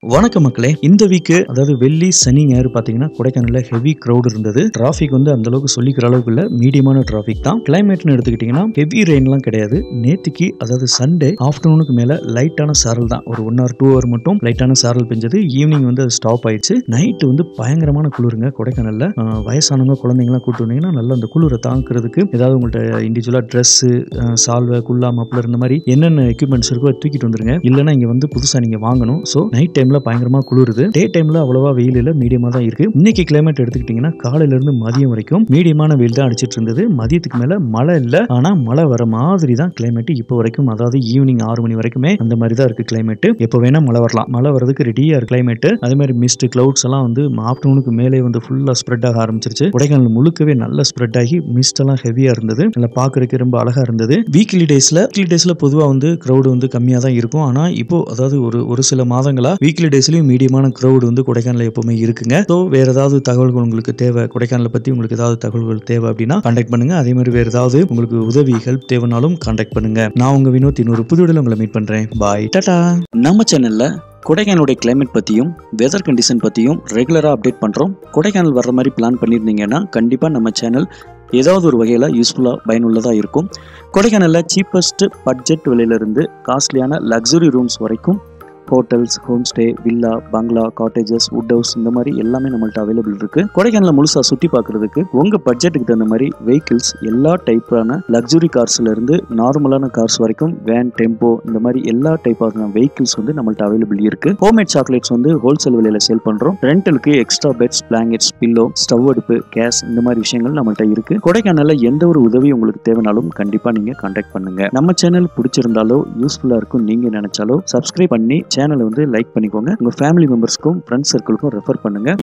வணக்கம் மக்களே இந்த வீக் அதாவது வெள்ளி சனி ஞாயிறு பாத்தீங்கன்னா கொடைக்கானல்ல ஹெவி crowd இருந்தது டிராஃபிக் வந்து அந்த அளவுக்கு சொல்லிக்கிற அளவுக்கு இல்ல மீடியமான டிராஃபிக் தான் கிளைமேட்னு எடுத்துக்கிட்டீங்கன்னா ஹெவி ரெயின்லாம் கிடையாது நேத்திக்கு அதாவது சண்டே ஆஃப்டர்நூனுக்கு மேல லைட்டான சாரல் தான் ஒரு ஒன் ஆர் டூ ஹவர் மட்டும் லைட்டான சாரல் பெஞ்சது ஈவினிங் வந்து அது ஸ்டாப் ஆயிடுச்சு நைட்டு வந்து பயங்கரமான குளிருங்க கொடைக்கானல்ல அஹ், வயசானவங்க குழந்தைங்களாம் கூட்டு வந்தீங்கன்னா நல்லா அந்த குளிரை தாங்கிறதுக்கு ஏதாவது உங்கள்ட்ட இண்டிவிஜுவலா ட்ரெஸ் சால்வை குல்லா மப்ளர் இந்த மாதிரி என்னென்ன எக்யூப்மெண்ட்ஸ் இருக்கோ அதை தூக்கிட்டு வந்துருங்க இல்லைன்னா இங்க வந்து புதுசா நீங்க வாங்கணும் ஸோ நைட் டைம்ல பயங்கரமா குளிருது டே டைம்ல அவ்வளவா வெயில் இல்ல மீடியமா தான் இருக்கு இன்னைக்கு கிளைமேட் எடுத்துக்கிட்டீங்கன்னா காலையில இருந்து மதியம் வரைக்கும் மீடியமான வெயில் தான் அடிச்சிட்டு இருந்தது மதியத்துக்கு மேல மழை இல்ல ஆனா மழை வர மாதிரி தான் கிளைமேட் இப்போ வரைக்கும் அதாவது ஈவினிங் ஆறு மணி வரைக்குமே அந்த மாதிரி தான் இருக்கு கிளைமேட் எப்போ வேணா மழை வரலாம் மழை வரதுக்கு ரெடியா இருக்கு கிளைமேட் அதே மாதிரி மிஸ்ட் கிளவுட்ஸ் எல்லாம் வந்து ஆஃப்டர்நூனுக்கு மேலே வந்து ஃபுல்லா ஸ்ப்ரெட் ஆக ஆரம்பிச்சிருச்சு கொடைக்கானல் முழுக்கவே நல்லா ஸ்ப்ரெட் ஆகி மிஸ்ட் எல்லாம் ஹெவியா இருந்தது நல்லா பாக்குறதுக்கு ரொம்ப அழகா இருந்தது வீக்லி டேஸ்ல வீக்லி டேஸ்ல பொதுவா வந்து crowd வந்து கம்மியா தான் இருக்கும் ஆனா இப்போ அதாவது ஒரு ஒரு சில மாதங்களா வீக்லி டேஸ்லயும் மீடியமான crowd வந்து கொடைக்கானல்ல எப்பவுமே இருக்குங்க ஸோ வேற ஏதாவது தகவல்கள் உங்களுக்கு தேவை கொடைக்கானலை பத்தி உங்களுக்கு ஏதாவது தகவல்கள் தேவை அப்படின்னா கான்டாக்ட் பண்ணுங்க அதே மாதிரி வேற ஏதாவது உங்களுக்கு உதவி ஹெல்ப் தேவைனாலும் கான்டாக்ட் பண்ணுங்க நான் உங்க வினோத் இன்னொரு புது வீடியோல உங்களை மீட் பண்றேன் பாய் டாடா நம்ம சேனல்ல கொடைக்கானலுடைய கிளைமேட் பற்றியும் வெதர் கண்டிஷன் பற்றியும் ரெகுலராக அப்டேட் பண்ணுறோம் கொடைக்கானல் வர்ற மாதிரி பிளான் பண்ணியிருந்தீங்கன்னா கண்டிப்பாக நம்ம சேனல் ஏதாவது ஒரு வகையில் யூஸ்ஃபுல்லாக பயனுள்ளதாக இருக்கும் கொடைக்கானலில் சீப்பஸ்ட் பட்ஜெட் விலையிலிருந்து காஸ்ட்லியான லக்ஸுரி ரூம்ஸ் வரைக்கும் hotels home stay villa bungalow cottages wood house இந்த மாதிரி எல்லாமே நம்மள்ட்ட அவைலபிள் இருக்கு கொடைக்கானல முழுசா சுற்றி பார்க்கறதுக்கு உங்க பட்ஜெட்டுக்கு தகுந்த மாதிரி வெஹிக்கிள்ஸ் எல்லா டைப்பான லக்ஸுரி கார்ஸ்ல இருந்து நார்மலான கார்ஸ் வரைக்கும் வேன் டெம்போ இந்த மாதிரி எல்லா டைப்பான வெஹிக்கிள்ஸ் வந்து நம்மள்ட்ட அவைலபிள் இருக்கு ஹோம்மேட் சாக்லேட்ஸ் வந்து ஹோல்சேல் விலையில சேல் பண்றோம் ரெண்டலுக்கு extra beds blankets pillow stove அடுப்பு கேஸ் இந்த மாதிரி விஷயங்கள் நம்மள்ட்ட இருக்கு கொடைக்கானல்ல எந்த ஒரு உதவி உங்களுக்கு தேவைனாலும் கண்டிப்பா நீங்க கான்டாக்ட் பண்ணுங்க நம்ம சேனல் பிடிச்சிருந்தாலோ யூஸ்ஃபுல்லா இருக்கும் நீங்க நினைச்சாலோ சப்ஸ்கிரைப் பண்ணி சேனலை வந்து லைக் பண்ணிக்கோங்க உங்க ஃபேமிலி மெம்பர்ஸ்க்கும் ஃப்ரெண்ட்ஸ் சர்க்கிளுக்கும் ரெஃபர் பண்ணுங்க